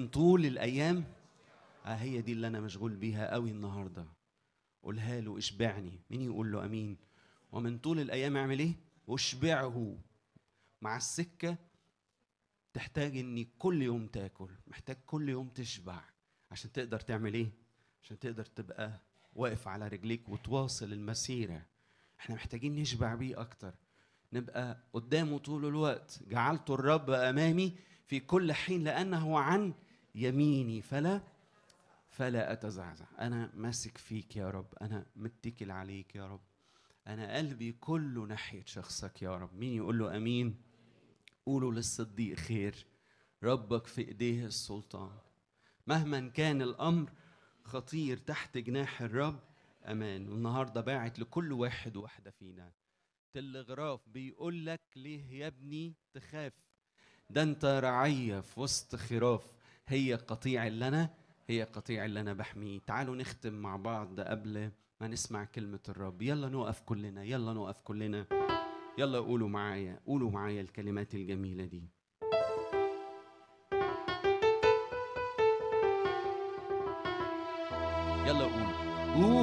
ومن طول الايام آه هي دي اللي انا مشغول بيها قوي النهارده قولها له اشبعني مين يقول له امين ومن طول الايام اعمل ايه واشبعه مع السكه تحتاج اني كل يوم تاكل محتاج كل يوم تشبع عشان تقدر تعمل ايه عشان تقدر تبقى واقف على رجليك وتواصل المسيره احنا محتاجين نشبع بيه اكتر نبقى قدامه طول الوقت جعلت الرب امامي في كل حين لانه عن يميني فلا فلا اتزعزع انا ماسك فيك يا رب انا متكل عليك يا رب انا قلبي كله ناحيه شخصك يا رب مين يقول له امين قولوا للصديق خير ربك في ايديه السلطان مهما كان الامر خطير تحت جناح الرب امان والنهارده باعت لكل واحد واحده فينا تلغراف بيقول لك ليه يا ابني تخاف ده انت رعيه في وسط خراف هي قطيع اللي انا هي قطيع اللي انا بحميه تعالوا نختم مع بعض قبل ما نسمع كلمه الرب يلا نقف كلنا يلا نقف كلنا يلا قولوا معايا قولوا معايا الكلمات الجميله دي يلا قولوا قولوا